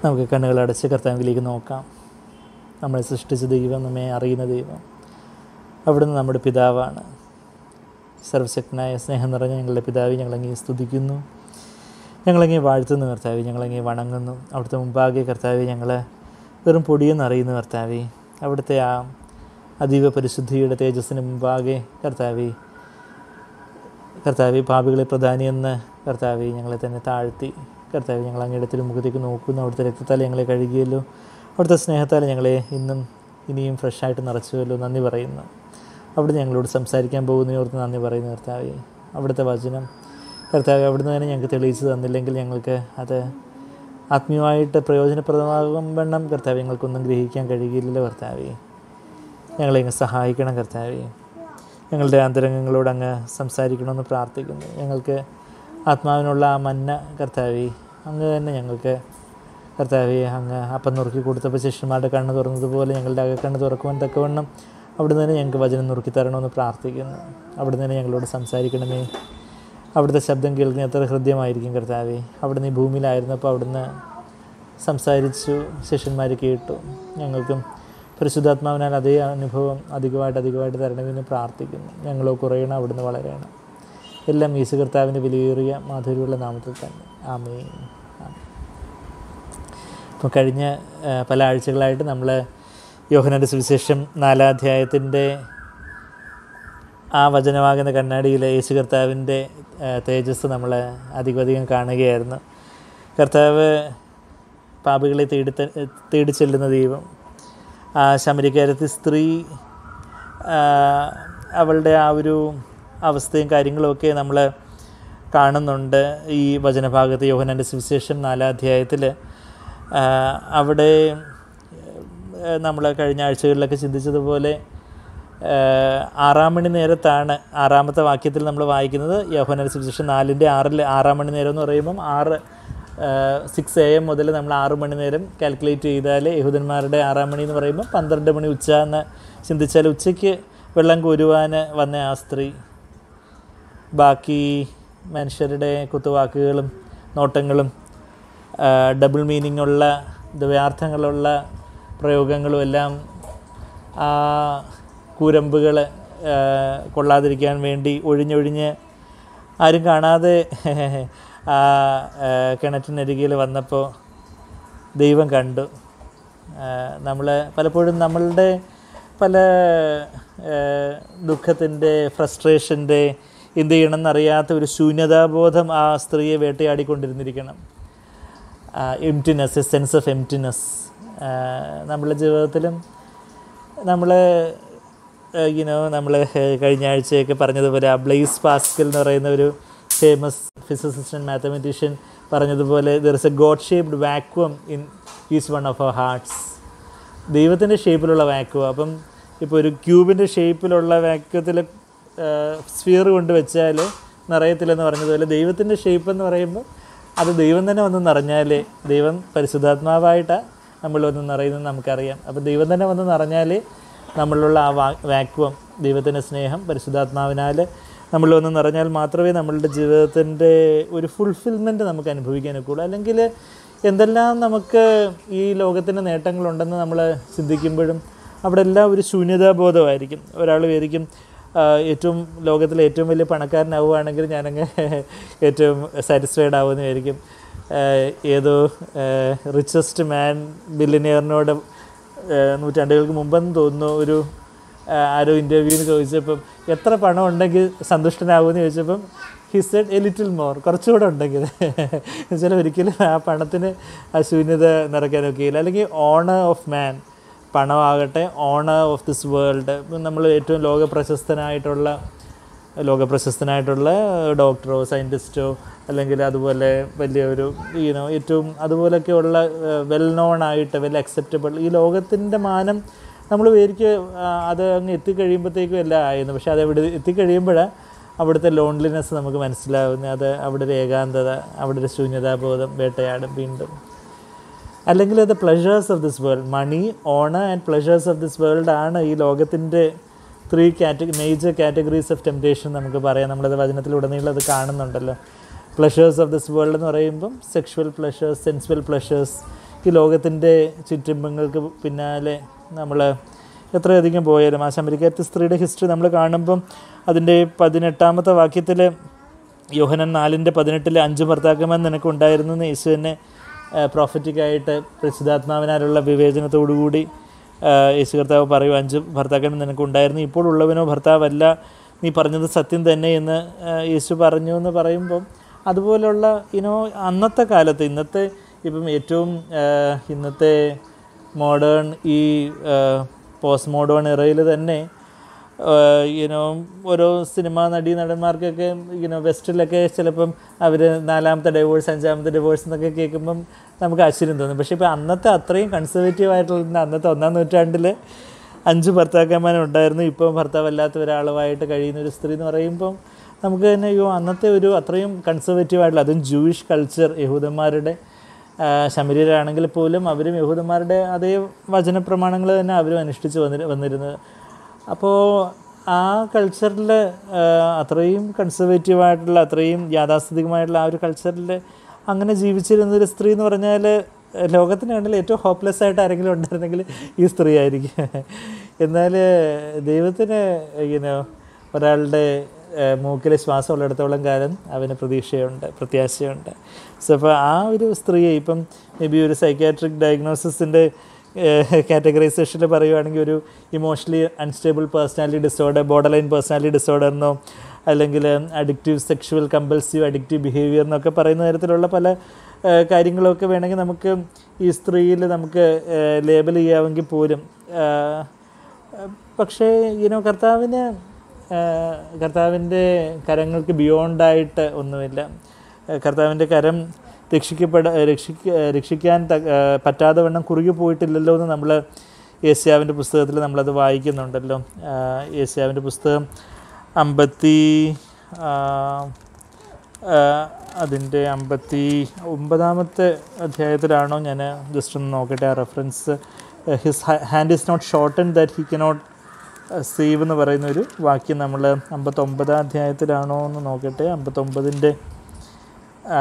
നമുക്ക് കണ്ണുകൾ അടച്ച് കർത്താവിലേക്ക് നോക്കാം നമ്മളെ സൃഷ്ടിച്ച ദൈവം നമ്മെ അറിയുന്ന ദൈവം അവിടുന്ന് നമ്മുടെ പിതാവാണ് സർവശക്തനായ സ്നേഹം നിറഞ്ഞ ഞങ്ങളുടെ പിതാവി ഞങ്ങളങ്ങേ സ്തുതിക്കുന്നു ഞങ്ങളങ്ങേ വാഴ്ത്തുന്നു കർത്താവി ഞങ്ങളങ്ങേ വണങ്ങുന്നു അവിടുത്തെ മുമ്പാകെ കർത്താവി ഞങ്ങൾ വെറും പൊടിയെന്ന് അറിയുന്നു കർത്താവി അവിടുത്തെ ആ അതീവ പരിശുദ്ധിയുടെ തേജസ്സിന് മുമ്പാകെ കർത്താവി കർത്താവി പാപികളെ പ്രധാനിയെന്ന് കർത്താവി ഞങ്ങളെ തന്നെ താഴ്ത്തി കർത്താവി ഞങ്ങൾ അങ്ങയുടെ തിരുമുഖത്തേക്ക് നോക്കുന്നു അവിടുത്തെ രക്തത്താൽ ഞങ്ങളെ കഴുകിയല്ലോ അവിടുത്തെ സ്നേഹത്താൽ ഞങ്ങളെ ഇന്നും ഇനിയും ഫ്രഷായിട്ട് നിറച്ചുവല്ലോ നന്ദി പറയുന്നു അവിടുന്ന് ഞങ്ങളോട് സംസാരിക്കാൻ പോകുന്നതോർത്ത് നന്ദി പറയുന്നു കർത്താവി അവിടുത്തെ വചനം കർത്താവി അവിടുന്ന് തന്നെ ഞങ്ങൾക്ക് തെളിയിച്ചു തന്നില്ലെങ്കിൽ ഞങ്ങൾക്ക് അത് ആത്മീയമായിട്ട് പ്രയോജനപ്രദമാകും വണ്ണം കർത്താവി ഞങ്ങൾക്കൊന്നും ഗ്രഹിക്കാൻ കഴിയില്ലല്ലോ കർത്താവി ഞങ്ങളെ ഇങ്ങ് സഹായിക്കണം കർത്താവി ഞങ്ങളുടെ അന്തരംഗങ്ങളോട് അങ്ങ് സംസാരിക്കണമെന്ന് പ്രാർത്ഥിക്കുന്നു ഞങ്ങൾക്ക് ആത്മാവിനുള്ള ആ മന്ന കർത്താവി അങ്ങ് തന്നെ ഞങ്ങൾക്ക് കർത്താവി അങ്ങ് അപ്പം നുറുക്കി കൊടുത്തപ്പോൾ ശിഷ്യന്മാരുടെ കണ്ണ് തുറന്നതുപോലെ ഞങ്ങളുടെ അക കണ്ണ് തുറക്കുവാൻ തക്കവണ്ണം അവിടുന്ന് തന്നെ ഞങ്ങൾക്ക് വചനം നുറുക്കി തരണമെന്ന് പ്രാർത്ഥിക്കുന്നു അവിടുന്ന് തന്നെ ഞങ്ങളോട് സംസാരിക്കണമേ അവിടുത്തെ ശബ്ദം കേൾക്കുന്ന എത്ര ഹൃദ്യമായിരിക്കും കർത്താവെ അവിടുന്ന് ഈ ഭൂമിയിലായിരുന്നപ്പോൾ അവിടുന്ന് സംസാരിച്ചു ശിഷ്യന്മാർ കേട്ടു ഞങ്ങൾക്കും പരിശുദ്ധാത്മാവിനാൽ അതേ അനുഭവം അധികമായിട്ട് അധികമായിട്ട് തരണമെന്ന് പ്രാർത്ഥിക്കുന്നു ഞങ്ങളോ കുറയണം അവിടുന്ന് വളരണം എല്ലാം യേശു കർത്താവിൻ്റെ വിലയേറിയ മാധുര്യമുള്ള നാമത്തിൽ തന്നെ ആമേ ഇപ്പോൾ കഴിഞ്ഞ ആ, പല ആഴ്ചകളായിട്ട് നമ്മൾ യോഹനൻ്റെ സുവിശേഷം നാലാധ്യായത്തിൻ്റെ ആ വചനമാകുന്ന കണ്ണാടിയിലെ യേശു കർത്താവിൻ്റെ ആ, തേജസ് നമ്മൾ അധികം കാണുകയായിരുന്നു കർത്താവ് പാപികളെ തേടി ത- തേടി ചെല്ലുന്ന ദൈവം ആ ശമരിക്കാരത്തി സ്ത്രീ ആ, അവളുടെ ആ ഒരു അവസ്ഥയും കാര്യങ്ങളുമൊക്കെ നമ്മൾ കാണുന്നുണ്ട് ഈ വചനഭാഗത്ത് യോഹനൻ്റെ സുവിശേഷം നാലാധ്യായത്തിൽ അവിടെ നമ്മൾ കഴിഞ്ഞ ആഴ്ചകളിലൊക്കെ ചിന്തിച്ചതുപോലെ ആഹ് ആറാം മണി നേരത്താണ് ആറാമത്തെ വാക്യത്തിൽ നമ്മൾ വായിക്കുന്നത് യോഹനൽ സുവിശേഷം നാലിൻ്റെ ആറിൽ ആറാം മണി നേരം എന്ന് പറയുമ്പം ആറ് സിക്സ് എ എം മുതൽ നമ്മൾ ആറ് മണി നേരം കാൽക്കുലേറ്റ് ചെയ്താൽ യഹൂദന്മാരുടെ ആറാം മണി എന്ന് പറയുമ്പോൾ പന്ത്രണ്ട് മണി ഉച്ച എന്ന് ചിന്തിച്ചാൽ ഉച്ചയ്ക്ക് വെള്ളം കോരുവാൻ വന്ന ആ സ്ത്രീ ബാക്കി മനുഷ്യരുടെ കുത്തുവാക്കുകളും നോട്ടങ്ങളും ഡബിൾ മീനിങ് ഉള്ള ദ്വയാർത്ഥങ്ങളുള്ള പ്രയോഗങ്ങളും എല്ലാം ആ കൂരമ്പുകൾ കൊള്ളാതിരിക്കാൻ വേണ്ടി ഒഴിഞ്ഞൊഴിഞ്ഞ് ആരും കാണാതെ ആ ആ, കിണറ്റിനരികിൽ വന്നപ്പോൾ ദൈവം കണ്ടു നമ്മൾ പലപ്പോഴും നമ്മളുടെ പല ദുഃഖത്തിൻ്റെ ഫ്രസ്ട്രേഷൻ്റെ എന്ത് ചെയ്യണമെന്നറിയാത്ത ഒരു ശൂന്യതാബോധം ആ സ്ത്രീയെ വേട്ടയാടിക്കൊണ്ടിരുന്നിരിക്കണം emptiness a sense of emptiness നമ്മളുടെ ജീവിതത്തിലും നമ്മൾ യുനോ നമ്മൾ കഴിഞ്ഞ ആഴ്ചയൊക്കെ പറഞ്ഞതുപോലെ ആ ബ്ലേസ് പാസ്കൽ എന്ന് പറയുന്ന ഒരു ഫേമസ് ഫിസിസിസ്റ്റ് ആൻഡ് മാത്തമെറ്റീഷ്യൻ പറഞ്ഞതുപോലെ there is a God shaped vacuum in is one of our hearts ദൈവത്തിൻ്റെ ഷേപ്പിലുള്ള വാക്വം അപ്പം ഇപ്പോൾ ഒരു ക്യൂബിൻ്റെ ഷേപ്പിലുള്ള വാക്വത്തിൽ സ്ഫിയർ കൊണ്ട് വെച്ചാൽ നിറയത്തില്ലെന്ന് പറഞ്ഞതുപോലെ ദൈവത്തിൻ്റെ ഷേപ്പ് എന്ന് പറയുമ്പോൾ അത് ദൈവം തന്നെ വന്ന് നിറഞ്ഞാലേ ദൈവം പരിശുദ്ധാത്മാവായിട്ടാണ് നമ്മൾ വന്ന് നിറയുന്നത് നമുക്കറിയാം അപ്പോൾ ദൈവം തന്നെ വന്ന് നിറഞ്ഞാൽ നമ്മളിലുള്ള ആ വാ വാക്വം ദൈവത്തിൻ്റെ സ്നേഹം പരിശുദ്ധാത്മാവിനാൽ നമ്മൾ വന്ന് നിറഞ്ഞാൽ മാത്രമേ നമ്മളുടെ ജീവിതത്തിൻ്റെ ഒരു ഫുൾഫിൽമെൻറ്റ് നമുക്ക് അനുഭവിക്കാനൊക്കുള്ളൂ അല്ലെങ്കിൽ എന്തെല്ലാം നമുക്ക് ഈ ലോകത്തിൻ്റെ നേട്ടങ്ങളുണ്ടെന്ന് നമ്മൾ ചിന്തിക്കുമ്പോഴും അവിടെ എല്ലാം ഒരു ശൂന്യതാബോധമായിരിക്കും ഒരാൾ വിചാരിക്കും ആ, ഏറ്റവും ലോകത്തിലെ ഏറ്റവും വലിയ പണക്കാരനാവുകയാണെങ്കിൽ ഞാനങ്ങ് ഏറ്റവും സാറ്റിസ്ഫൈഡ് ആവുമെന്ന് വിചാരിക്കും ആ, ഏതോ റിച്ചസ്റ്റ് മാൻ ബില്ലിനിയറിനോട് നൂറ്റാണ്ടുകൾക്ക് മുമ്പെന്ന് തോന്നുന്നു ഒരു ആ, ആരോ ഇൻ്റർവ്യൂവിന് ചോദിച്ചപ്പം എത്ര പണം ഉണ്ടെങ്കിൽ സന്തുഷ്ടനാകുമെന്ന് ചോദിച്ചപ്പം he said a little more കുറച്ചുകൂടെ ഉണ്ടെങ്കിൽ എന്നുവെച്ചാൽ ഒരിക്കലും ആ പണത്തിന് ആ ശൂന്യത നിറയ്ക്കാനൊക്കെയില്ല അല്ലെങ്കിൽ ഓണർ ഓഫ് മാൻ പണമാകട്ടെ ഓണർ ഓഫ് ദിസ് വേൾഡ് നമ്മൾ ഏറ്റവും ലോക പ്രശസ്തനായിട്ടുള്ള ലോക പ്രശസ്തനായിട്ടുള്ള ഡോക്ടറോ സയൻറ്റിസ്റ്റോ അല്ലെങ്കിൽ അതുപോലെ വലിയ ഒരു യൂനോ ഏറ്റവും അതുപോലെയൊക്കെയുള്ള വെൽ നോൺ ആയിട്ട് വെൽ അക്സെപ്റ്റബിൾ ഈ ലോകത്തിൻ്റെ മാനം നമ്മൾ പേരിക്ക് അത് അങ്ങ് എത്തിക്കഴിയുമ്പോഴത്തേക്കും എല്ലാം ആയിരുന്നു പക്ഷേ അത് അവിടെ എത്തിക്കഴിയുമ്പോഴാണ് അവിടുത്തെ ലോൺലിനെസ് നമുക്ക് മനസ്സിലാവുന്നത് അത് അവിടെ ഒരു ഏകാന്തത അവിടെ ഒരു ശൂന്യതാബോധം വേട്ടയാടും വീണ്ടും അല്ലെങ്കിൽ the pleasures of this world money honour and pleasures of this world ആണ് ഈ ലോകത്തിൻ്റെ three category major categories of temptation നമുക്ക് പറയാം നമ്മളത് വചനത്തിലുടനീളം അത് കാണുന്നുണ്ടല്ലോ പ്ലഷേഴ്സ് ഓഫ് ദിസ് വേൾഡ് എന്ന് പറയുമ്പം സെക്ഷുവൽ പ്ലഷേഴ്സ് സെൻസുവൽ പ്ലഷേഴ്സ് ഈ ലോകത്തിൻ്റെ ചുറ്റുമ്പങ്ങൾക്ക് പിന്നാലെ നമ്മൾ എത്രയധികം പോയാലും ആ ശമരിക്കത്തെ സ്ത്രീയുടെ ഹിസ്റ്ററി നമ്മൾ കാണുമ്പം അതിൻ്റെ പതിനെട്ടാമത്തെ വാക്യത്തിൽ യോഹനൻ നാലിൻ്റെ പതിനെട്ടിൽ അഞ്ച് ഭർത്താക്കന്മാർ നിനക്കുണ്ടായിരുന്നു എന്ന് യേശു തന്നെ പ്രോഫറ്റിക്കായിട്ട് പ്രസിദ്ധാത്മാവിനാലുള്ള വിവേചനത്തോടുകൂടി ആ, യേശു കർത്താവ് പറയും അഞ്ച് ഭർത്താക്കന്മാർ നിനക്കുണ്ടായിരുന്നു ഇപ്പോൾ ഉള്ളവനോ ഭർത്താവല്ല നീ പറഞ്ഞത് സത്യം തന്നെ എന്ന് ആ, യേശു പറഞ്ഞു എന്ന് പറയുമ്പം അതുപോലുള്ള ഇനോ അന്നത്തെ കാലത്ത് ഇന്നത്തെ ഇപ്പം ഏറ്റവും ആ, ഇന്നത്തെ മോഡേൺ ഈ പോസ്റ്റ് മോഡേൺ ഇറയിൽ തന്നെ യുനോ ഓരോ സിനിമാ നടീ നടന്മാർക്കൊക്കെ യുനോ വെസ്റ്റിലൊക്കെ ചിലപ്പം അവർ നാലാമത്തെ ഡൈവോഴ്സ് അഞ്ചാമത്തെ ഡൈവോഴ്സ് എന്നൊക്കെ കേൾക്കുമ്പം നമുക്ക് ആശ്ചര്യം തോന്നും പക്ഷേ ഇപ്പോൾ അന്നത്തെ അത്രയും കൺസർവേറ്റീവ് ആയിട്ടുള്ള അന്നത്തെ ഒന്നാം നൂറ്റാണ്ടിൽ അഞ്ച് ഭർത്താക്കന്മാരുണ്ടായിരുന്നു ഇപ്പോൾ ഭർത്താവല്ലാത്ത ഒരാളുമായിട്ട് കഴിയുന്ന ഒരു സ്ത്രീ എന്ന് പറയുമ്പം നമുക്ക് തന്നെ അയ്യോ അന്നത്തെ ഒരു അത്രയും കൺസർവേറ്റീവ് ആയിട്ടുള്ള അതും ജൂയിഷ് കൾച്ചർ യഹൂദന്മാരുടെ ആ, ശമരീരാണെങ്കിൽ പോലും അവരും യഹൂദന്മാരുടെ അതേ വചനപ്രമാണങ്ങൾ തന്നെ അവരും അനുഷ്ഠിച്ച് വന്നി വന്നിരുന്നത് അപ്പോൾ ആ കൾച്ചറിൽ അത്രയും കൺസർവേറ്റീവ് ആയിട്ടുള്ള അത്രയും യാഥാസ്ഥിതികമായിട്ടുള്ള ആ ഒരു കൾച്ചറിൽ അങ്ങനെ ജീവിച്ചിരുന്ന ഒരു സ്ത്രീ എന്ന് പറഞ്ഞാൽ ലോകത്തിനാണെങ്കിൽ ഏറ്റവും ഹോപ്പ്ലെസ് ആയിട്ട് ആരെങ്കിലും ഉണ്ടായിരുന്നെങ്കിൽ ഈ സ്ത്രീ ആയിരിക്കും എന്നാൽ ദൈവത്തിന് ഇങ്ങനെ ഒരാളുടെ മൂക്കിൽ ശ്വാസം ഉള്ളിടത്തോളം കാലം അവന് പ്രതീക്ഷയുണ്ട് പ്രത്യാശയുണ്ട് സോ അപ്പോൾ ആ ഒരു സ്ത്രീയെ ഇപ്പം മേ ബി ഒരു സൈക്കാട്രിക് ഡയഗ്നോസിസിൻ്റെ കാറ്റഗറൈസേഷനിൽ പറയുവാണെങ്കിൽ ഒരു emotionally unstable personality disorder borderline personality disorder എന്നോ അല്ലെങ്കിൽ addictive sexual compulsive addictive behaviour എന്നൊക്കെ പറയുന്ന തരത്തിലുള്ള പല ആ, കാര്യങ്ങളൊക്കെ വേണമെങ്കിൽ നമുക്ക് ഈ സ്ത്രീയിൽ നമുക്ക് ലേബൽ ചെയ്യാമെങ്കിൽ പോലും ആ, പക്ഷേ ഇനോ കർത്താവിന് ആ, കർത്താവിൻ്റെ കരങ്ങൾക്ക് ബിയോണ്ടായിട്ട് ഒന്നുമില്ല ആ, കർത്താവിൻ്റെ കരം രക്ഷിക്കപ്പെട രക്ഷിക്ക രക്ഷിക്കാൻ ത- ആ, പറ്റാതെ വണ്ണം കുറുകി പോയിട്ടില്ലല്ലോ എന്ന് നമ്മൾ ഏഷ്യാവിൻ്റെ പുസ്തകത്തിൽ നമ്മളത് വായിക്കുന്നുണ്ടല്ലോ ആ, ഏഷ്യാവിൻ്റെ പുസ്തകം അമ്പത്തി ആ, ആ, അതിൻ്റെ അമ്പത്തി ഒമ്പതാമത്തെ അധ്യായത്തിലാണോ ഞാൻ ജസ്റ്റ് ഒന്ന് നോക്കട്ടെ ആ reference his hand is not shorten that he cannot save എന്ന് പറയുന്ന ഒരു വാക്യം നമ്മൾ അമ്പത്തൊമ്പതാം അധ്യായത്തിലാണോ എന്ന് നോക്കട്ടെ അമ്പത്തൊമ്പതിൻ്റെ ആ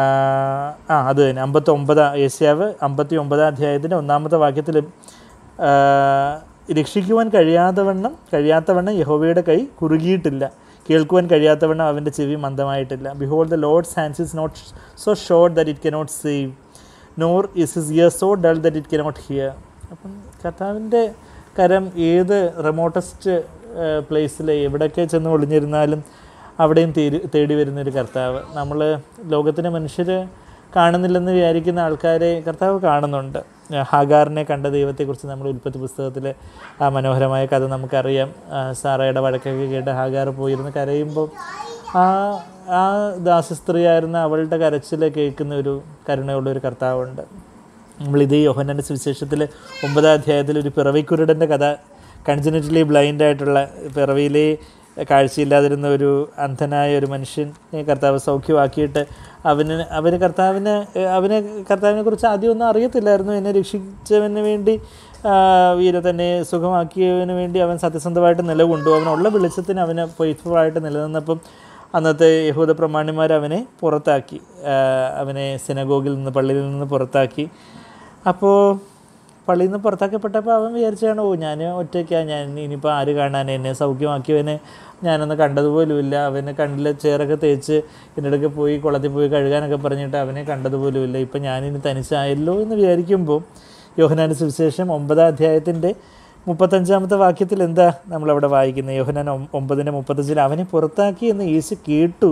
ആ, അത് തന്നെ അമ്പത്തൊമ്പത് ഏഷ്യാവ് അമ്പത്തി ഒമ്പതാം അധ്യായത്തിൻ്റെ ഒന്നാമത്തെ വാക്യത്തിൽ ആ, രക്ഷിക്കുവാൻ കഴിയാത്തവണ്ണം കഴിയാത്തവണ്ണം യഹോവയുടെ കൈ കുറുകിയിട്ടില്ല കേൾക്കുവാൻ കഴിയാത്തവണ്ണം അവൻ്റെ ചെവി മന്ദമായിട്ടില്ല behold the Lord's hands is not so short that it cannot save nor is is ear so dull that it cannot hear അപ്പം കർത്താവിൻ്റെ കരം ഏത് റിമോട്ടസ്റ്റ് പ്ലേസിൽ എവിടെയൊക്കെ ചെന്ന് ഒളിഞ്ഞിരുന്നാലും അവിടെയും തേടി തേടി വരുന്നൊരു കർത്താവ് നമ്മൾ ലോകത്തിലെ മനുഷ്യർ കാണുന്നില്ലെന്ന് വിചാരിക്കുന്ന ആൾക്കാരെ കർത്താവ് കാണുന്നുണ്ട് ഹാഗാറിനെ കണ്ട ദൈവത്തെക്കുറിച്ച് നമ്മൾ ഉൽപ്പത്തി പുസ്തകത്തിൽ ആ മനോഹരമായ കഥ നമുക്കറിയാം ആ, സാറയുടെ വഴക്കൊക്കെ കേട്ട് ഹാഗാർ പോയിരുന്ന് കരയുമ്പോൾ ആ ആ ദാസസ്ത്രീയായിരുന്ന അവളുടെ കരച്ചിൽ കേൾക്കുന്ന ഒരു കരുണയുള്ള ഒരു കർത്താവുണ്ട് നമ്മളിത് യോഹന്നാൻ്റെ സുവിശേഷത്തിൽ ഒമ്പതാം അധ്യായത്തിൽ ഒരു പിറവിക്കുരുടൻ്റെ കഥ കൺജനറ്റലി ബ്ലൈൻഡ് ആയിട്ടുള്ള പിറവിയിലെ കാഴ്ചയില്ലാതിരുന്ന ഒരു അന്ധനായ ഒരു മനുഷ്യൻ കർത്താവ് സൗഖ്യമാക്കിയിട്ട് അവന് അവന് കർത്താവിന് അവന് കർത്താവിനെ കുറിച്ച് ആദ്യം ഒന്നും അറിയത്തില്ലായിരുന്നു എന്നെ രക്ഷിച്ചവന് വേണ്ടി ആ, വീര തന്നെ സുഖമാക്കിയവന് വേണ്ടി അവൻ സത്യസന്ധമായിട്ട് നിലകൊണ്ടു അവനുള്ള വെളിച്ചത്തിന് അവന് ഫെയ്ത്ത്ഫുള്ളായിട്ട് നിലനിന്നപ്പം അന്നത്തെ യഹൂദ പ്രമാണിമാർ അവനെ പുറത്താക്കി ആ, അവനെ സിനഗോഗിൽ നിന്ന് പള്ളിയിൽ നിന്ന് പുറത്താക്കി അപ്പോൾ പള്ളിയിൽ നിന്ന് പുറത്താക്കപ്പെട്ടപ്പോൾ അവൻ വിചാരിച്ചാണ് ഓ ഞാൻ ഒറ്റയ്ക്കാണ് ഞാൻ ഇനിയിപ്പോൾ ആര് കാണാൻ എന്നെ സൗഖ്യമാക്കിയവനെ ഞാനൊന്ന് കണ്ടതുപോലുമില്ല അവനെ കണ്ണിൽ ചേറൊക്കെ തേച്ച് എൻ്റെ അടുക്കെ പോയി കുളത്തിൽ പോയി കഴുകാനൊക്കെ പറഞ്ഞിട്ട് അവനെ കണ്ടതുപോലുമില്ല ഇപ്പം ഞാനിനി തനിച്ചായല്ലോ എന്ന് വിചാരിക്കുമ്പോൾ യോഹനാൻ്റെ സുവിശേഷം ഒമ്പതാം അധ്യായത്തിൻ്റെ മുപ്പത്തഞ്ചാമത്തെ വാക്യത്തിൽ എന്താ നമ്മളവിടെ വായിക്കുന്നത് യോഹനാൻ ഒം- ഒമ്പതിൻ്റെ മുപ്പത്തഞ്ചിൽ അവനെ പുറത്താക്കി എന്ന് യേശു കേട്ടു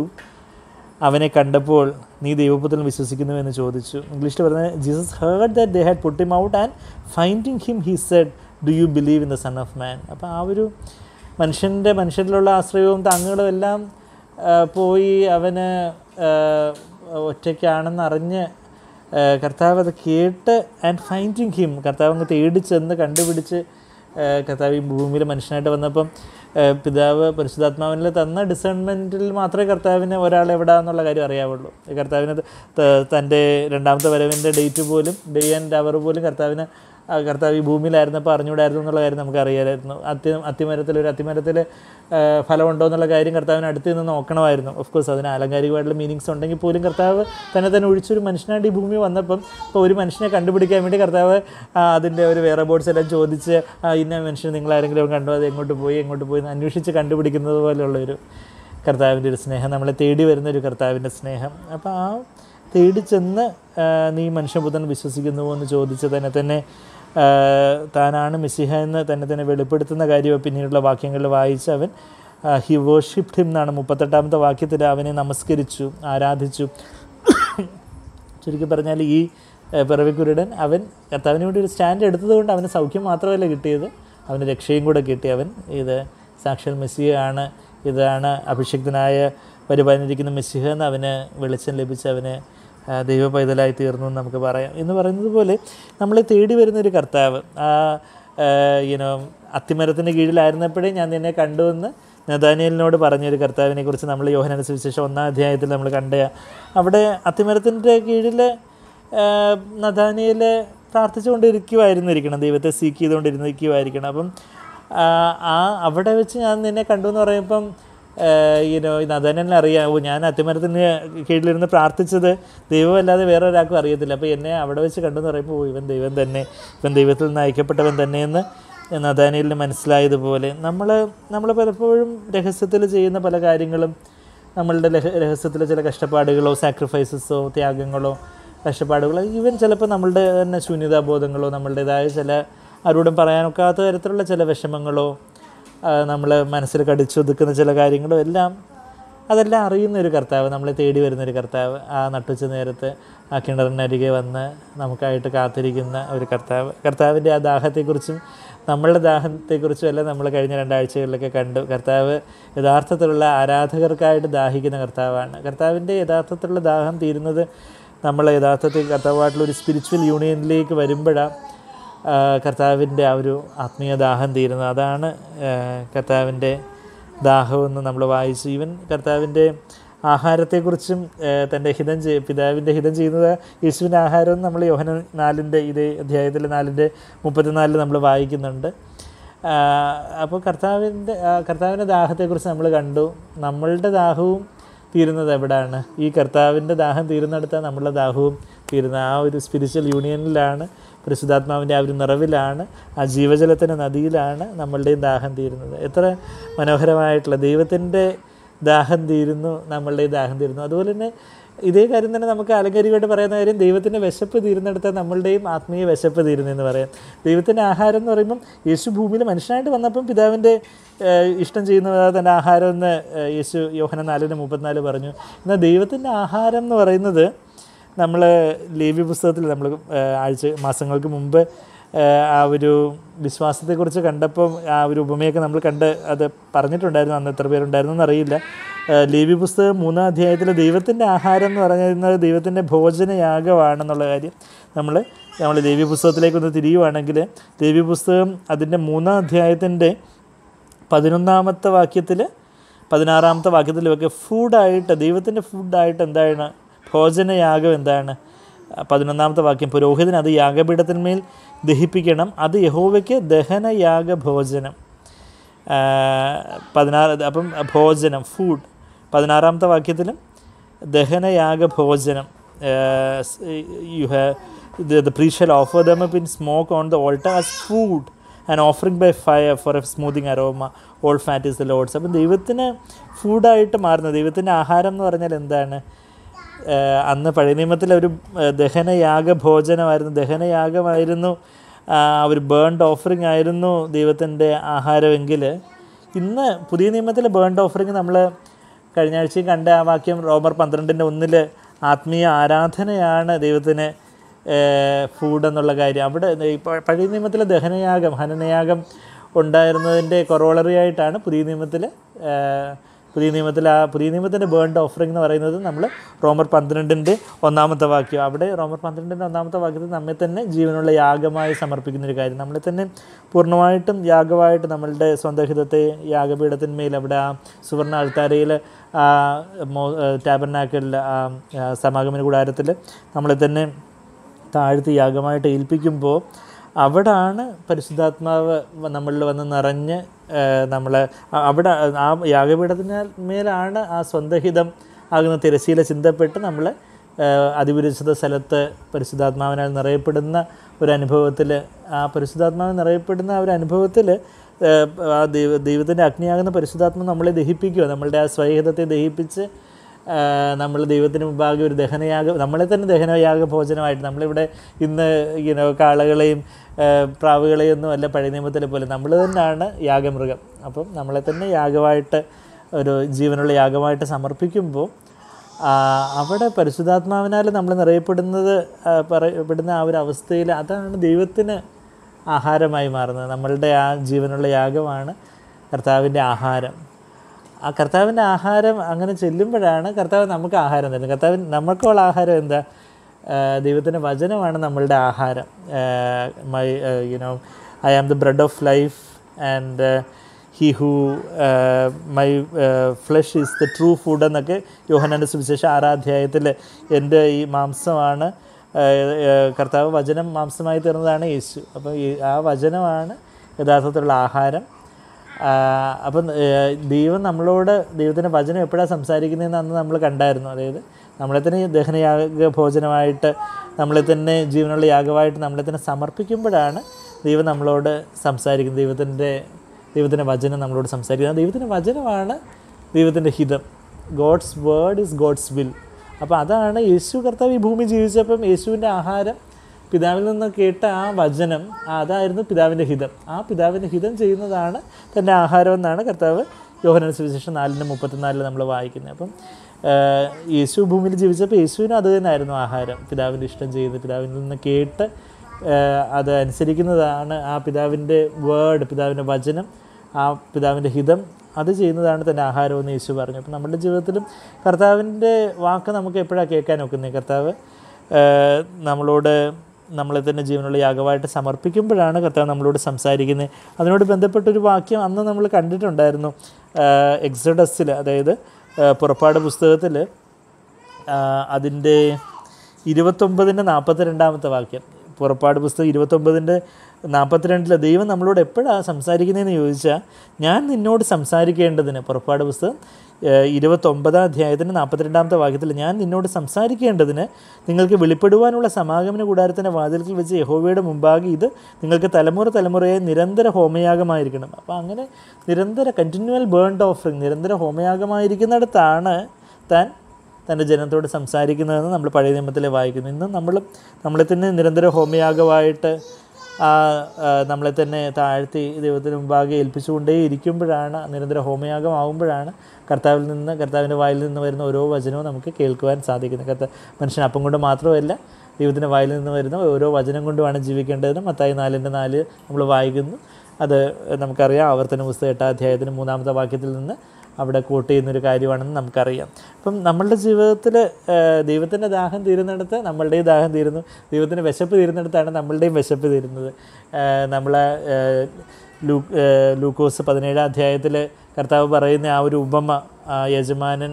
അവനെ കണ്ടപ്പോൾ നീ ദൈവപുത്രൻ വിശ്വസിക്കുന്നു എന്ന് ചോദിച്ചു ഇംഗ്ലീഷിൽ പറഞ്ഞത് Jesus heard that they had put him out and finding him he said do you believe in the Son of Man അപ്പോൾ ആ ഒരു മനുഷ്യൻ്റെ മനുഷ്യരിലുള്ള ആശ്രയവും താങ്കളും എല്ലാം ആ, പോയി അവന് ആ, ഒറ്റയ്ക്കാണെന്ന് അറിഞ്ഞ് ആ, കർത്താവ് അത് കേട്ട് ആൻഡ് ഫൈൻഡിങ് ഹിം കർത്താവ് അങ്ങ് തേടി ചെന്ന് കണ്ടുപിടിച്ച് ആ, കർത്താവ് ഈ ഭൂമിയിൽ മനുഷ്യനായിട്ട് വന്നപ്പം ആ, പിതാവ് പരിശുദ്ധാത്മാവിനിൽ തന്ന ഡിസേൺമെൻറ്റിൽ മാത്രമേ കർത്താവിന് ഒരാൾ എവിടെയാണെന്നുള്ള കാര്യം അറിയാവുള്ളൂ ഈ കർത്താവിന് ത- തൻ്റെ രണ്ടാമത്തെ വരവിൻ്റെ ഡേറ്റ് പോലും ഡേ ആൻഡ് അവർ പോലും കർത്താവിന് ആ കർത്താവ് ഈ ഭൂമിയിലായിരുന്നപ്പോൾ അറിഞ്ഞൂടായിരുന്നു എന്നുള്ള കാര്യം നമുക്കറിയാമായിരുന്നു അത്തി അത്തിമരത്തിൽ ഒരു അത്തിമരത്തിൽ ഫലമുണ്ടോ എന്നുള്ള കാര്യം കർത്താവിന് അടുത്ത് നിന്ന് നോക്കണമായിരുന്നു ഓഫ് കോഴ്സ് അതിന് ആലങ്കാരികമായിട്ടുള്ള മീനിങ്സ് ഉണ്ടെങ്കിൽ പോലും കർത്താവ് തന്നെ തന്നെ ഒഴിച്ചൊരു മനുഷ്യനായിട്ട് ഈ ഭൂമി വന്നപ്പം ഇപ്പോൾ ഒരു മനുഷ്യനെ കണ്ടുപിടിക്കാൻ വേണ്ടി കർത്താവ് ആ, അതിൻ്റെ ഒരു വേറെ ബോർഡ്സ് എല്ലാം ചോദിച്ച് ആ, ഇന്ന മനുഷ്യനെ നിങ്ങൾ ആരെങ്കിലും കണ്ടോ അത് എങ്ങോട്ട് പോയി എങ്ങോട്ട് പോയി എന്ന് അന്വേഷിച്ച് കണ്ടുപിടിക്കുന്നത് പോലെയുള്ളൊരു കർത്താവിൻ്റെ ഒരു സ്നേഹം നമ്മളെ തേടി വരുന്ന ഒരു കർത്താവിൻ്റെ സ്നേഹം അപ്പോൾ ആ തേടി ചെന്ന് ആ, നീ മനുഷ്യപുത്രൻ വിശ്വസിക്കുന്നുവോ എന്ന് ചോദിച്ച് തന്നെ തന്നെ ആ, താനാണ് മിസിഹ എന്ന് തന്നെ തന്നെ വെളിപ്പെടുത്തുന്ന കാര്യം പിന്നീടുള്ള വാക്യങ്ങളിൽ വായിച്ച് അവൻ ഹി വേർഷിപ്ഡ് ഹിം എന്നാണ് മുപ്പത്തെട്ടാമത്തെ വാക്യത്തിൽ അവനെ നമസ്കരിച്ചു ആരാധിച്ചു ചുരുക്കി പറഞ്ഞാൽ ഈ ഏഹ്, പിറവിക്കുരുടൻ അവൻ കർത്താവിന് വേണ്ടി ഒരു സ്റ്റാൻഡ് എടുത്തതുകൊണ്ട് അവന് സൗഖ്യം മാത്രമല്ല കിട്ടിയത് അവന് രക്ഷയും കൂടെ കിട്ടി അവൻ ഇത് സാക്ഷാൽ മെസ്സിയാണ് ഇതാണ് അഭിഷിക്തനായ പരിപാലിച്ചിരിക്കുന്ന മെസ്സിഹ എന്ന് അവന് വെളിച്ചം ലഭിച്ച് അവന് ആ, ദൈവ പൈതലായി തീർന്നു എന്ന് നമുക്ക് പറയാം എന്ന് പറയുന്നത് പോലെ നമ്മളെ തേടി വരുന്നൊരു കർത്താവ് ആ യുനോ അത്തിമരത്തിൻ്റെ കീഴിലായിരുന്നപ്പോഴേ ഞാൻ നിന്നെ കണ്ടുവെന്ന് നദാനിയലിനോട് പറഞ്ഞൊരു കർത്താവിനെ കുറിച്ച് നമ്മൾ യോഹന സുവിശേഷം ഒന്നാം അധ്യായത്തിൽ നമ്മൾ കണ്ട അവിടെ അത്തിമരത്തിൻ്റെ കീഴിൽ നദാനിയൽ പ്രാർത്ഥിച്ചുകൊണ്ടിരിക്കുമായിരുന്നു ഇരിക്കണം ദൈവത്തെ സീക്ക് ചെയ്തുകൊണ്ടിരുന്നിരിക്കുമായിരിക്കണം അപ്പം ആ, ആ അവിടെ വെച്ച് ഞാൻ നിന്നെ കണ്ടു എന്ന് പറയുമ്പം യുനോ നദാനിയലിനെ അറിയാം ഓ ഞാൻ അത്തിമരത്തിന് കീഴിലിരുന്ന് പ്രാർത്ഥിച്ചത് ദൈവമല്ലാതെ വേറെ ഒരാൾക്കും അറിയത്തില്ല അപ്പോൾ എന്നെ അവിടെ വെച്ച് കണ്ടു എന്ന് പറയുമ്പോൾ ഓ ഇവൻ ദൈവം തന്നെ ഇവൻ ദൈവത്തിൽ നിന്ന് അയക്കപ്പെട്ടവൻ തന്നെയെന്ന് നദാനിയലിന് മനസ്സിലായതുപോലെ നമ്മൾ നമ്മൾ പലപ്പോഴും രഹസ്യത്തിൽ ചെയ്യുന്ന പല കാര്യങ്ങളും നമ്മളുടെ രഹ- രഹസ്യത്തിലെ ചില കഷ്ടപ്പാടുകളോ സാക്രിഫൈസസോ ത്യാഗങ്ങളോ കഷ്ടപ്പാടുകളോ ഈവൻ ചിലപ്പോൾ നമ്മളുടെ തന്നെ ശൂന്യതാബോധങ്ങളോ നമ്മളുടേതായ ചില ആരോടും പറയാനൊക്കാത്ത തരത്തിലുള്ള ചില വിഷമങ്ങളോ നമ്മൾ മനസ്സിൽ കടിച്ചൊതുക്കുന്ന ചില കാര്യങ്ങളോ എല്ലാം അതെല്ലാം അറിയുന്ന ഒരു കർത്താവ് നമ്മളെ തേടി വരുന്ന ഒരു കർത്താവ് ആ നട്ടുച്ച നേരത്ത് ആ കിണറിനരികെ വന്ന് നമുക്കായിട്ട് കാത്തിരിക്കുന്ന ഒരു കർത്താവ് കർത്താവിൻ്റെ ആ ദാഹത്തെക്കുറിച്ചും നമ്മളുടെ ദാഹത്തെക്കുറിച്ചും എല്ലാം നമ്മൾ കഴിഞ്ഞ രണ്ടാഴ്ചകളിലൊക്കെ കണ്ടു കർത്താവ് യഥാർത്ഥത്തിലുള്ള ആരാധകർക്കായിട്ട് ദാഹിക്കുന്ന കർത്താവാണ് കർത്താവിൻ്റെ യഥാർത്ഥത്തിലുള്ള ദാഹം തീരുന്നത് നമ്മൾ യഥാർത്ഥത്തിൽ കർത്താവായിട്ടുള്ള ഒരു സ്പിരിച്വൽ യൂണിയനിലേക്ക് വരുമ്പോഴാണ് കർത്താവിൻ്റെ ആ ഒരു ആത്മീയ ദാഹം തീരുന്നത് അതാണ് ആ, കർത്താവിൻ്റെ ദാഹമെന്ന് നമ്മൾ വായിച്ചു ഈവൻ കർത്താവിൻ്റെ ആഹാരത്തെക്കുറിച്ചും ആ, തൻ്റെ ഹിതം ചെയ് പിതാവിൻ്റെ ഹിതം ചെയ്യുന്നത് യേശുവിൻ്റെ ആഹാരം നമ്മൾ യോഹന നാലിൻ്റെ ഇതേ അധ്യായത്തിൽ നാലിൻ്റെ മുപ്പത്തിനാലിൽ നമ്മൾ വായിക്കുന്നുണ്ട് ആ, അപ്പോൾ കർത്താവിൻ്റെ ആ, കർത്താവിൻ്റെ ദാഹത്തെക്കുറിച്ച് നമ്മൾ കണ്ടു നമ്മളുടെ ദാഹവും തീരുന്നത് എവിടെയാണ് ഈ കർത്താവിൻ്റെ ദാഹം തീരുന്നിടത്താണ് നമ്മളുടെ ദാഹവും തീരുന്നത് ആ ഒരു സ്പിരിച്വൽ യൂണിയനിലാണ് പരിശുദ്ധാത്മാവിൻ്റെ ആ ഒരു നിറവിലാണ് ആ ജീവജലത്തിൻ്റെ നദിയിലാണ് നമ്മളുടെയും ദാഹം തീരുന്നത് എത്ര മനോഹരമായിട്ടുള്ള ദൈവത്തിൻ്റെ ദാഹം തീരുന്നു നമ്മളുടെ ദാഹം തീരുന്നു അതുപോലെ തന്നെ ഇതേ കാര്യം തന്നെ നമുക്ക് ആലങ്കാരികമായിട്ട് പറയുന്ന കാര്യം ദൈവത്തിൻ്റെ വിശപ്പ് തീരുന്നിടത്ത് നമ്മളുടെയും ആത്മീയ വിശപ്പ് തീരുന്നെന്ന് പറയാം ദൈവത്തിൻ്റെ ആഹാരം എന്ന് പറയുമ്പം യേശു ഭൂമിയിൽ മനുഷ്യനായിട്ട് വന്നപ്പം പിതാവിൻ്റെ ഏഹ്, ഇഷ്ടം ചെയ്യുന്നത് തൻ്റെ ആഹാരം എന്ന് ഏഹ്, യേശു യോഹന നാലിന് മുപ്പത്തിനാല് പറഞ്ഞു എന്നാൽ ദൈവത്തിൻ്റെ ആഹാരം എന്ന് പറയുന്നത് നമ്മൾ ലേവ്യ പുസ്തകത്തിൽ നമ്മൾ ആഴ്ച മാസങ്ങൾക്ക് മുമ്പ് ഏഹ്, ആ ഒരു വിശ്വാസത്തെക്കുറിച്ച് കണ്ടപ്പം ആ ഒരു ഉപമയൊക്കെ നമ്മൾ കണ്ട് അത് പറഞ്ഞിട്ടുണ്ടായിരുന്നു അന്ന് എത്ര പേരുണ്ടായിരുന്നു എന്നറിയില്ല ഏഹ്, ലേവ്യ പുസ്തകം മൂന്നാം അധ്യായത്തിൽ ദൈവത്തിൻ്റെ ആഹാരം എന്ന് പറയുന്നത് ദൈവത്തിൻ്റെ ഭോജനയാഗമാണെന്നുള്ള കാര്യം നമ്മൾ നമ്മൾ ദേവ്യ പുസ്തകത്തിലേക്കൊന്ന് തിരിയുവാണെങ്കിൽ ദേവ്യ പുസ്തകം അതിൻ്റെ മൂന്നാം അധ്യായത്തിൻ്റെ പതിനൊന്നാമത്തെ വാക്യത്തിൽ പതിനാറാമത്തെ വാക്യത്തിലൊക്കെ ഫുഡായിട്ട് ദൈവത്തിൻ്റെ ഫുഡായിട്ട് എന്താണ് ഭോജനയാഗം എന്താണ് പതിനൊന്നാമത്തെ വാക്യം പുരോഹിതൻ അത് യാഗപീഠത്തിന്മേൽ ദഹിപ്പിക്കണം അത് യഹോവയ്ക്ക് ദഹനയാഗ ഭോജനം ആ, പതിനാറ് അപ്പം ഭോജനം ഫുഡ് പതിനാറാമത്തെ വാക്യത്തിലും ദഹനയാഗ ഭോജനം you have the priest shall offer them up in smoke on the altar as food and offering by fire for a soothing aroma all fat is the Lord's അപ്പം ദൈവത്തിന് ഫുഡായിട്ട് മാറുന്നത് ദൈവത്തിൻ്റെ ആഹാരം എന്ന് പറഞ്ഞാൽ എന്താണ് ഏഹ് അന്ന് പഴയ നിയമത്തിൽ ഒരു ഏഹ് ദഹനയാഗ ഭോജനമായിരുന്നു ദഹനയാഗമായിരുന്നു ആ ഒരു ബേൺഡ് ഓഫറിംഗ് ആയിരുന്നു ദൈവത്തിൻ്റെ ആഹാരമെങ്കിൽ ഇന്ന് പുതിയ നിയമത്തിലെ ബേൺഡ് ഓഫറിംഗ് നമ്മൾ കഴിഞ്ഞ ആഴ്ചയും കണ്ട ആ വാക്യം റോമർ പന്ത്രണ്ടിൻ്റെ ഒന്നിൽ ആത്മീയ ആരാധനയാണ് ദൈവത്തിന് ഫുഡ് എന്നുള്ള കാര്യം അവിടെ ഈ പ- പഴയ നിയമത്തിലെ ദഹനയാഗം ഹനനയാഗം ഉണ്ടായിരുന്നതിൻ്റെ കൊറോളറി ആയിട്ടാണ് പുതിയ നിയമത്തിൽ പുതിയ നിയമത്തിൽ ആ പുതിയ നിയമത്തിൻ്റെ ബേൺഡ് ഓഫറിംഗ് എന്ന് പറയുന്നത് നമ്മൾ റോമർ പന്ത്രണ്ടിൻ്റെ ഒന്നാമത്തെ വാക്യം അവിടെ റോമർ പന്ത്രണ്ടിൻ്റെ ഒന്നാമത്തെ വാക്യത്തിൽ നമ്മെ തന്നെ ജീവനുള്ള യാഗമായി സമർപ്പിക്കുന്ന ഒരു കാര്യം നമ്മളെ തന്നെ പൂർണ്ണമായിട്ടും യാഗമായിട്ട് നമ്മളുടെ സ്വന്തം ഹിതത്തെ യാഗപീഠത്തിന്മേൽ അവിടെ ആ സുവർണ അൾത്താരയിൽ ആ മോ ടാബർനാക്കലിൽ ആ ആ സമാഗമന കൂടാരത്തിൽ നമ്മളെ തന്നെ താഴ്ത്തി യാഗമായിട്ട് ഏൽപ്പിക്കുമ്പോൾ അവിടാണ് പരിശുദ്ധാത്മാവ് വ- നമ്മളിൽ വന്ന് നിറഞ്ഞ് നമ്മൾ അവിടെ ആ യാഗപീഠത്തിന് മേലാണ് ആ സ്വന്തഹിതം ആകുന്ന തിരശീല ചിന്തപ്പെട്ട് നമ്മൾ അതിപരിശുദ്ധ സ്ഥലത്ത് പരിശുദ്ധാത്മാവിനാൽ നിറയപ്പെടുന്ന ഒരു അനുഭവത്തിൽ ആ പരിശുദ്ധാത്മാവ് നിറയപ്പെടുന്ന ആ ഒരു അനുഭവത്തിൽ ആ ദൈവ ദൈവത്തിൻ്റെ അഗ്നിയാകുന്ന പരിശുദ്ധാത്മ നമ്മളെ ദഹിപ്പിക്കുക നമ്മളുടെ ആ സ്വയഹിതത്തെ ദഹിപ്പിച്ച് നമ്മൾ ദൈവത്തിന് മുമ്പാകെ ഒരു ദഹനയാഗ നമ്മളെ തന്നെ ദഹനയാഗ ഭോജനമായിട്ട് നമ്മളിവിടെ ഇന്ന് ഇങ്ങനെ കാളകളെയും ആ, പ്രാവുകളെയും ഒന്നും അല്ല പഴയ നിയമത്തിലെ പോലെ നമ്മൾ തന്നെയാണ് യാഗമൃഗം അപ്പം നമ്മളെ തന്നെ യാഗമായിട്ട് ഒരു ജീവനുള്ള യാഗമായിട്ട് സമർപ്പിക്കുമ്പോൾ ആ, അവിടെ പരിശുദ്ധാത്മാവിനാൽ നമ്മൾ നിറയപ്പെടുന്നത് ആ, പറയപ്പെടുന്ന ആ ഒരു അവസ്ഥയിൽ അതാണ് ദൈവത്തിന് ആഹാരമായി മാറുന്നത് നമ്മളുടെ ആ ജീവനുള്ള യാഗമാണ് കർത്താവിൻ്റെ ആഹാരം ആ കർത്താവിൻ്റെ ആഹാരം അങ്ങനെ ചെല്ലുമ്പോഴാണ് കർത്താവ് നമുക്ക് ആഹാരം തരുന്നത് കർത്താവിന് നമുക്കുള്ള ആഹാരം എന്താ ആ, ദൈവത്തിൻ്റെ വചനമാണ് നമ്മളുടെ ആഹാരം my you know I am the bread of life and he who my flesh is the true food എന്നൊക്കെ യോഹനാൻ്റെ സുവിശേഷം ആറാധ്യായത്തിൽ എൻ്റെ ഈ മാംസമാണ് ആ, ആ, കർത്താവ് വചനം മാംസമായി തീർന്നതാണ് യേശു അപ്പോൾ ഈ ആ വചനമാണ് യഥാർത്ഥത്തിലുള്ള ആഹാരം ആ, അപ്പം ഏ, ദൈവം നമ്മളോട് ദൈവത്തിൻ്റെ വചനം എപ്പോഴാണ് സംസാരിക്കുന്നതെന്ന് അന്ന് നമ്മൾ കണ്ടായിരുന്നു അതായത് നമ്മളെ തന്നെ ദഹനയാഗ ഭോജനമായിട്ട് നമ്മളെ തന്നെ ജീവനുള്ള യാഗമായിട്ട് നമ്മളെ തന്നെ സമർപ്പിക്കുമ്പോഴാണ് ദൈവം നമ്മളോട് സംസാരിക്കുന്നത് ദൈവത്തിൻ്റെ ദൈവത്തിൻ്റെ വചനം നമ്മളോട് സംസാരിക്കുന്നത് ദൈവത്തിൻ്റെ വചനമാണ് ദൈവത്തിൻ്റെ ഹിതം God's word is God's will അപ്പോൾ അതാണ് യേശു കർത്താവ് ഈ ഭൂമി ജീവിച്ചപ്പം യേശുവിൻ്റെ ആഹാരം പിതാവിൽ നിന്ന് കേട്ട ആ വചനം ആ അതായിരുന്നു പിതാവിൻ്റെ ഹിതം ആ പിതാവിൻ്റെ ഹിതം ചെയ്യുന്നതാണ് തൻ്റെ ആഹാരം എന്നാണ് കർത്താവ് യോഹനൻ സുവിശേഷം നാലിന് മുപ്പത്തിനാലിൽ നമ്മൾ വായിക്കുന്നത് അപ്പം ആഹ്, യേശു ഭൂമിയിൽ ജീവിച്ചപ്പോൾ യേശുവിനും അത് തന്നെയായിരുന്നു ആഹാരം പിതാവിൻ്റെ ഇഷ്ടം ചെയ്ത് പിതാവിൽ നിന്ന് കേട്ട് ആഹ്, അത് അനുസരിക്കുന്നതാണ് ആ പിതാവിൻ്റെ വേർഡ് പിതാവിൻ്റെ വചനം ആ പിതാവിൻ്റെ ഹിതം അത് ചെയ്യുന്നതാണ് തൻ്റെ ആഹാരമെന്ന് യേശു പറഞ്ഞു അപ്പം നമ്മുടെ ജീവിതത്തിലും കർത്താവിൻ്റെ വാക്ക് നമുക്ക് എപ്പോഴാണ് കേൾക്കാൻ ഒക്കുന്നത് കർത്താവ് ആഹ്, നമ്മളോട് നമ്മളെ തന്നെ ജീവനുള്ള യാഗമായിട്ട് സമർപ്പിക്കുമ്പോഴാണ് കർത്താവ് നമ്മളോട് സംസാരിക്കുന്നത് അതിനോട് ബന്ധപ്പെട്ടൊരു വാക്യം അന്ന് നമ്മൾ കണ്ടിട്ടുണ്ടായിരുന്നു എക്സഡസിൽ അതായത് ആഹ്, പുറപ്പാട് പുസ്തകത്തിൽ അതിൻ്റെ ഇരുപത്തൊമ്പതിൻ്റെ നാൽപ്പത്തി രണ്ടാമത്തെ വാക്യം പുറപ്പാട് പുസ്തകം ഇരുപത്തൊമ്പതിൻ്റെ നാൽപ്പത്തിരണ്ടിൽ ദൈവം നമ്മളോട് എപ്പോഴാണ് സംസാരിക്കുന്നതെന്ന് ചോദിച്ചാൽ ഞാൻ നിന്നോട് സംസാരിക്കേണ്ടതിന് പുറപ്പാട് പുസ്തകം ഏഹ്, ഇരുപത്തൊമ്പതാം അധ്യായത്തിൻ്റെ നാൽപ്പത്തിരണ്ടാമത്തെ വാക്യത്തിൽ ഞാൻ നിന്നോട് സംസാരിക്കേണ്ടതിന് നിങ്ങൾക്ക് വെളിപ്പെടുവാനുള്ള സമാഗമന കൂടാരത്തിൻ്റെ വാതിൽക്കൽ വെച്ച് യഹോവയുടെ മുമ്പാകെ ഇത് നിങ്ങൾക്ക് തലമുറ തലമുറയെ നിരന്തര ഹോമയാഗമായിരിക്കണം അപ്പോൾ അങ്ങനെ നിരന്തര കണ്ടിന്യൂവൽ ബേൺഡ് ഓഫറിങ് നിരന്തര ഹോമയാഗമായിരിക്കുന്നിടത്താണ് താൻ തൻ്റെ ജനത്തോട് സംസാരിക്കുന്നതെന്ന് നമ്മൾ പഴയ നിയമത്തിലെ വായിക്കുന്നു ഇന്നും നമ്മൾ നമ്മളെ തന്നെ നിരന്തര ഹോമയാഗമായിട്ട് ആ ആ, നമ്മളെ തന്നെ താഴ്ത്തി ദൈവത്തിന് മുമ്പാകെ ഏൽപ്പിച്ചുകൊണ്ടേ ഇരിക്കുമ്പോഴാണ് നിരന്തര ഹോമയാഗമാവുമ്പോഴാണ് കർത്താവിൽ നിന്ന് കർത്താവിൻ്റെ വായിൽ നിന്ന് വരുന്ന ഓരോ വചനവും നമുക്ക് കേൾക്കുവാൻ സാധിക്കുന്നത് കർത്ത മനുഷ്യൻ അപ്പം കൊണ്ട് മാത്രമല്ല ദൈവത്തിൻ്റെ വായിൽ നിന്ന് വരുന്ന ഓരോ വചനം കൊണ്ടുമാണ് ജീവിക്കേണ്ടതെന്ന് മത്തായി നാലിൻ്റെ നാല് നമ്മൾ വായിക്കുന്നു അത് നമുക്കറിയാം ആവർത്തന പുസ്തകം എട്ടാം അധ്യായത്തിന് മൂന്നാമത്തെ വാക്യത്തിൽ നിന്ന് അവിടെ കോട്ട് ചെയ്യുന്നൊരു കാര്യമാണെന്ന് നമുക്കറിയാം അപ്പം നമ്മളുടെ ജീവിതത്തിൽ ദൈവത്തിൻ്റെ ദാഹം തീരുന്നിടത്ത് നമ്മളുടെയും ദാഹം തീരുന്നു ദൈവത്തിൻ്റെ വിശപ്പ് തീരുന്നിടത്താണ് നമ്മളുടെയും വിശപ്പ് തീരുന്നത് ഏഹ് നമ്മളെ ഏഹ് ലൂ ഏഹ് ലൂക്കോസ് പതിനേഴാം അധ്യായത്തിൽ കർത്താവ് പറയുന്ന ആ ഒരു ഉപമ ആ യജമാനൻ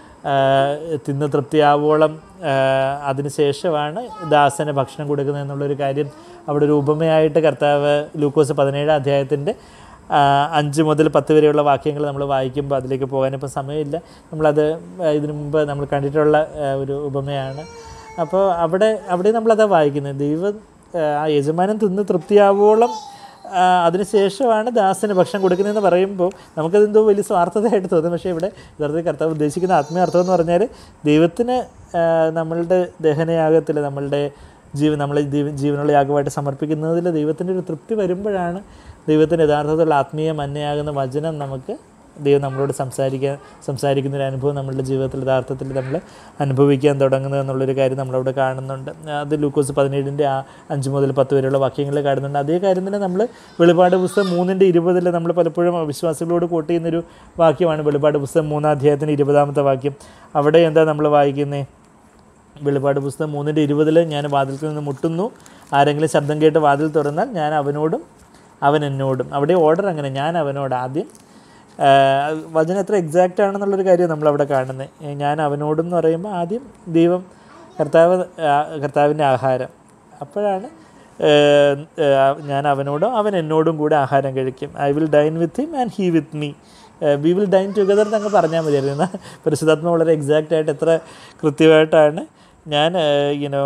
ആഹ് തിന്ന് തൃപ്തിയാവോളം ആഹ് അതിനുശേഷമാണ് ദാസന് ഭക്ഷണം കൊടുക്കുന്നത് എന്നുള്ളൊരു കാര്യം അവിടെ ഒരു ഉപമയായിട്ട് കർത്താവ് ലൂക്കോസ് പതിനേഴാം അധ്യായത്തിൻ്റെ ആഹ് അഞ്ച് മുതൽ പത്ത് വരെയുള്ള വാക്യങ്ങൾ നമ്മൾ വായിക്കുമ്പോൾ അതിലേക്ക് പോകാനിപ്പോൾ സമയമില്ല നമ്മളത് ആഹ് ഇതിനു മുമ്പ് നമ്മൾ കണ്ടിട്ടുള്ള ആഹ് ഒരു ഉപമയാണ് അപ്പോൾ അവിടെ അവിടെ നമ്മളതാ വായിക്കുന്നത് ദൈവം ആഹ് ആ യജമാനൻ തിന്ന് തൃപ്തിയാവോളം ആ, അതിനുശേഷമാണ് ദാസന് ഭക്ഷണം കൊടുക്കുന്നതെന്ന് പറയുമ്പോൾ നമുക്കതെന്തോ വലിയ സ്വാർത്ഥതയായിട്ട് തോന്നും പക്ഷേ ഇവിടെ യഥാർത്ഥത്തിൽ കർത്താവ് ഉദ്ദേശിക്കുന്ന ആത്മീയ അർത്ഥം എന്ന് പറഞ്ഞാൽ ദൈവത്തിന് ആ, നമ്മളുടെ ദഹനയാഗത്തിൽ നമ്മളുടെ ജീവൻ നമ്മളെ ജീവ- ജീവനുള്ള യാഗമായിട്ട് സമർപ്പിക്കുന്നതിൽ ദൈവത്തിൻ്റെ ഒരു തൃപ്തി വരുമ്പോഴാണ് ദൈവത്തിന് യഥാർത്ഥത്തിലുള്ള ആത്മീയ മന്നയാകുന്ന വചനം നമുക്ക് ദൈവം നമ്മളോട് സംസാരിക്കാൻ സംസാരിക്കുന്ന ഒരു അനുഭവം നമ്മളുടെ ജീവിതത്തിൽ യഥാർത്ഥത്തിൽ നമ്മൾ അനുഭവിക്കാൻ തുടങ്ങുന്നത് എന്നുള്ളൊരു കാര്യം നമ്മളവിടെ കാണുന്നുണ്ട് അത് ലൂക്കോസ് പതിനേഴിൻ്റെ ആ അഞ്ച് മുതൽ പത്ത് വരെയുള്ള വാക്യങ്ങളിൽ കാണുന്നുണ്ട് അതേ കാര്യം തന്നെ നമ്മൾ വെളിപാട് പുസ്തകം മൂന്നിൻ്റെ ഇരുപതിൽ നമ്മൾ പലപ്പോഴും വിശ്വാസികളോട് കോട്ട് ചെയ്യുന്നൊരു വാക്യമാണ് വെളിപാട് പുസ്തകം മൂന്നാം അധ്യായത്തിന് ഇരുപതാമത്തെ വാക്യം അവിടെ എന്താ നമ്മൾ വായിക്കുന്നത് വെളിപാട് പുസ്തകം മൂന്നിൻ്റെ ഇരുപതിൽ ഞാൻ വാതിൽക്കൽ നിന്ന് മുട്ടുന്നു ആരെങ്കിലും ശബ്ദം കേട്ട് വാതിൽ തുറന്നാൽ ഞാൻ അവനോടും അവൻ എന്നോടും അവിടെ ഓർഡർ അങ്ങനെ ഞാൻ അവനോട് ആദ്യം ആ, വചനം എത്ര എക്സാക്റ്റ് ആണെന്നുള്ളൊരു കാര്യം നമ്മളവിടെ കാണുന്നത് ഞാൻ അവനോടും എന്ന് പറയുമ്പോൾ ആദ്യം ദൈവം കർത്താവ് ആ, കർത്താവിൻ്റെ ആഹാരം അപ്പോഴാണ് ഏഹ്, ഏഹ്, ഞാൻ അവനോടും അവൻ എന്നോടും കൂടെ ആഹാരം കഴിക്കും I will dine with him and he with me we will dine together എന്നങ്ങ് പറഞ്ഞാൽ മതിയായിരുന്നു എന്നാൽ പരിശുദ്ധാത്മ വളരെ എക്സാക്റ്റ് ആയിട്ട് എത്ര കൃത്യമായിട്ടാണ് ഞാൻ യുനോ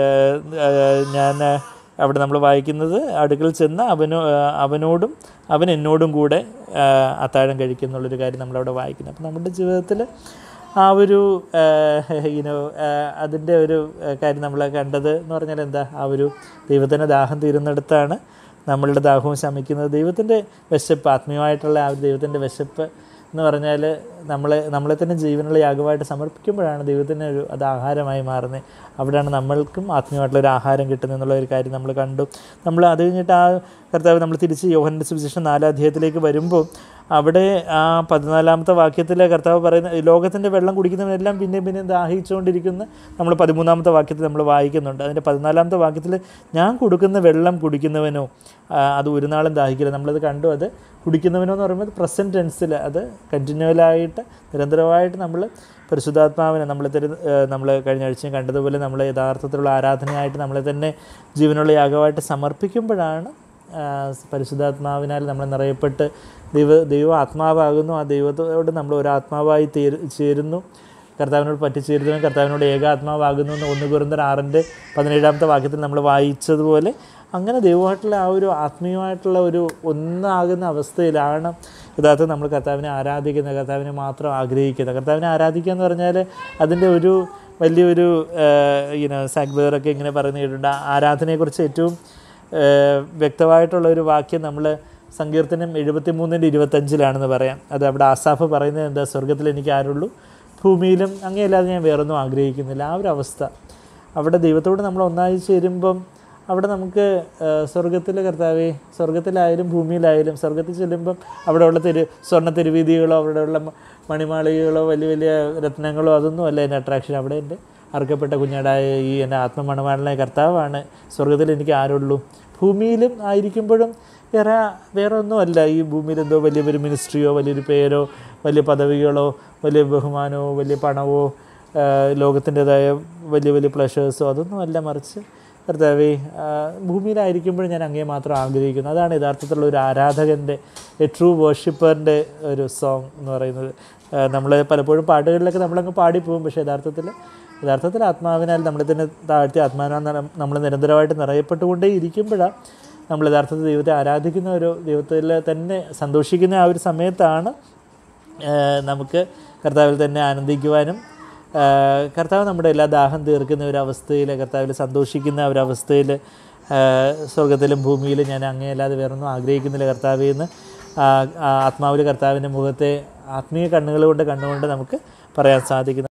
ഞാൻ ആ, അവിടെ നമ്മൾ വായിക്കുന്നത് അടുക്കൽ ചെന്ന് അവനോ ആ, അവനോടും അവൻ എന്നോടും കൂടെ ആ, അത്താഴം കഴിക്കും എന്നുള്ളൊരു കാര്യം നമ്മളവിടെ വായിക്കുന്നത് അപ്പം നമ്മുടെ ജീവിതത്തിൽ ആ ഒരു യുനോ അതിൻ്റെ ഒരു ആ, കാര്യം നമ്മൾ കണ്ടത് എന്ന് പറഞ്ഞാൽ എന്താ ആ ഒരു ദൈവത്തിൻ്റെ ദാഹം തീരുന്നിടത്താണ് നമ്മളുടെ ദാഹവും ശമിക്കുന്നത് ദൈവത്തിൻ്റെ വിശപ്പ് ആത്മീയമായിട്ടുള്ള ആ ഒരു ദൈവത്തിൻ്റെ വിശപ്പ് എന്ന് പറഞ്ഞാൽ നമ്മളെ നമ്മളെ തന്നെ ജീവനുള്ള യാഗമായിട്ട് സമർപ്പിക്കുമ്പോഴാണ് ദൈവത്തിന് ഒരു അത് ആഹാരമായി മാറുന്നത് അവിടെയാണ് നമ്മൾക്കും ആത്മീയമായിട്ടുള്ള ഒരു ആഹാരം കിട്ടുന്നത് എന്നുള്ള ഒരു കാര്യം നമ്മൾ കണ്ടു നമ്മൾ അത് കഴിഞ്ഞിട്ട് ആ കർത്താവ് നമ്മൾ തിരിച്ച് യോഹൻ്റെ സുവിശേഷം നാലാം അധ്യായത്തിലേക്ക് വരുമ്പോൾ അവിടെ ആ പതിനാലാമത്തെ വാക്യത്തിലെ കർത്താവ് പറയുന്ന ഈ ലോകത്തിൻ്റെ വെള്ളം കുടിക്കുന്നവരെല്ലാം പിന്നെ പിന്നെ ദാഹിച്ചുകൊണ്ടിരിക്കുന്ന നമ്മൾ പതിമൂന്നാമത്തെ വാക്യത്തിൽ നമ്മൾ വായിക്കുന്നുണ്ട് അതിൻ്റെ പതിനാലാമത്തെ വാക്യത്തിൽ ഞാൻ കൊടുക്കുന്ന വെള്ളം കുടിക്കുന്നവനോ ആ, അത് ഒരു നാളും ദാഹിക്കില്ല നമ്മളത് കണ്ടു അത് കുടിക്കുന്നവനോ എന്ന് പറയുമ്പോൾ പ്രസൻറ്റ് ടെൻസിൽ അത് കണ്ടിന്യൂവലായിട്ട് നിരന്തരമായിട്ട് നമ്മൾ പരിശുദ്ധാത്മാവിനെ നമ്മൾ തരു നമ്മൾ കഴിഞ്ഞ ആഴ്ചയും കണ്ടതുപോലെ നമ്മൾ യഥാർത്ഥത്തിലുള്ള ആരാധനയായിട്ട് നമ്മളെ തന്നെ ജീവനുള്ള യാഗമായിട്ട് സമർപ്പിക്കുമ്പോഴാണ് ആ, പരിശുദ്ധാത്മാവിനാൽ നമ്മൾ നിറയപ്പെട്ട് ദൈവ ദൈവം ആത്മാവാകുന്നു ആ ദൈവത്തോട് നമ്മൾ ഒരു ആത്മാവായി തീരു ചേരുന്നു കർത്താവിനോട് പറ്റിച്ചേരുന്നതും കർത്താവിനോട് ഏകാത്മാവാകുന്നു എന്ന് ഒന്ന് കുറുന്തർ ആറിൻ്റെ പതിനേഴാമത്തെ വാക്യത്തിൽ നമ്മൾ വായിച്ചതുപോലെ അങ്ങനെ ദൈവമായിട്ടുള്ള ആ ഒരു ആത്മീയമായിട്ടുള്ള ഒരു ഒന്നാകുന്ന അവസ്ഥയിലാണ് യഥാർത്ഥം നമ്മൾ കർത്താവിനെ ആരാധിക്കുന്നത് കർത്താവിനെ മാത്രം ആഗ്രഹിക്കുന്നത് കർത്താവിനെ ആരാധിക്കുക എന്ന് പറഞ്ഞാൽ അതിൻ്റെ ഒരു വലിയൊരു ഇങ്ങനെ സാഗ്ബേറൊക്കെ ഇങ്ങനെ പറയുന്ന കേട്ടിട്ടുണ്ട് ആ ആരാധനയെക്കുറിച്ച് ഏറ്റവും ഏഹ് വ്യക്തമായിട്ടുള്ള ഒരു വാക്യം നമ്മൾ സങ്കീർത്തനം എഴുപത്തി മൂന്നിൻ്റെ ഇരുപത്തഞ്ചിലാണെന്ന് പറയാം അത് അവിടെ ആസാഫ് പറയുന്നത് എന്താ സ്വർഗത്തിൽ എനിക്ക് ആരുള്ളൂ ഭൂമിയിലും അങ്ങനെയല്ലാതെ ഞാൻ വേറൊന്നും ആഗ്രഹിക്കുന്നില്ല ആ ഒരു അവസ്ഥ അവിടെ ദൈവത്തോട് നമ്മൾ ഒന്നായി ചേരുമ്പം അവിടെ നമുക്ക് സ്വർഗത്തിലെ കർത്താവെ സ്വർഗത്തിലായാലും ഭൂമിയിലായാലും സ്വർഗത്തിൽ ചെല്ലുമ്പം അവിടെയുള്ള തെരു സ്വർണ്ണ തെരുവീതികളോ അവിടെയുള്ള മ- മണിമാളികകളോ വലിയ വലിയ രത്നങ്ങളോ അതൊന്നും അല്ല എൻ്റെ അട്രാക്ഷൻ അവിടെ എൻ്റെ അർക്കപ്പെട്ട കുഞ്ഞാടായ ഈ എൻ്റെ ആത്മമണമാളനായ കർത്താവാണ് സ്വർഗത്തിൽ എനിക്ക് ആരുള്ളൂ ഭൂമിയിലും ആയിരിക്കുമ്പോഴും വേറെ വേറെ ഒന്നുമല്ല ഈ ഭൂമിയിൽ എന്തോ വലിയൊരു മിനിസ്ട്രിയോ വലിയൊരു പേരോ വലിയ പദവികളോ വലിയ ബഹുമാനമോ വലിയ പണമോ ലോകത്തിൻ്റെതായ വലിയ വലിയ പ്ലഷേഴ്സോ അതൊന്നും അല്ല മറിച്ച് കർത്താവേ ആ, ഭൂമിയിലായിരിക്കുമ്പോഴും ഞാൻ അങ്ങേ മാത്രം ആഗ്രഹിക്കുന്നു അതാണ് യഥാർത്ഥത്തിലുള്ള ഒരു ആരാധകൻ്റെ എ ട്രൂ വേർഷിപ്പറിൻ്റെ ഒരു സോങ് എന്ന് പറയുന്നത് നമ്മൾ പലപ്പോഴും പാട്ടുകളിലൊക്കെ നമ്മളങ്ങ് പാടിപ്പോകും പക്ഷേ യഥാർത്ഥത്തിൽ യഥാർത്ഥത്തിൽ ആത്മാവിനാൽ നമ്മളെ തന്നെ താഴ്ത്തി ആത്മാവിനാൽ നമ്മൾ നിരന്തരമായിട്ട് നിറയപ്പെട്ടുകൊണ്ടേ ഇരിക്കുമ്പോഴാണ് നമ്മൾ യഥാർത്ഥത്തിൽ ദൈവത്തെ ആരാധിക്കുന്ന ഒരു ദൈവത്തിൽ തന്നെ സന്തോഷിക്കുന്ന ആ ഒരു സമയത്താണ് ഏഹ് നമുക്ക് കർത്താവിൽ തന്നെ ആനന്ദിക്കുവാനും ഏഹ് കർത്താവ് നമ്മുടെ എല്ലാ ദാഹം തീർക്കുന്ന ഒരു അവസ്ഥയിൽ കർത്താവിൽ സന്തോഷിക്കുന്ന ഒരു അവസ്ഥയിൽ സ്വർഗത്തിലും ഭൂമിയിലും ഞാൻ അങ്ങനെയല്ലാതെ വേറൊന്നും ആഗ്രഹിക്കുന്നില്ല കർത്താവിൽ നിന്ന് ആത്മാവിൽ കർത്താവിൻ്റെ മുഖത്തെ ആത്മീയ കണ്ണുകൾ കൊണ്ട് കണ്ടുകൊണ്ട് നമുക്ക് പറയാൻ സാധിക്കുന്നു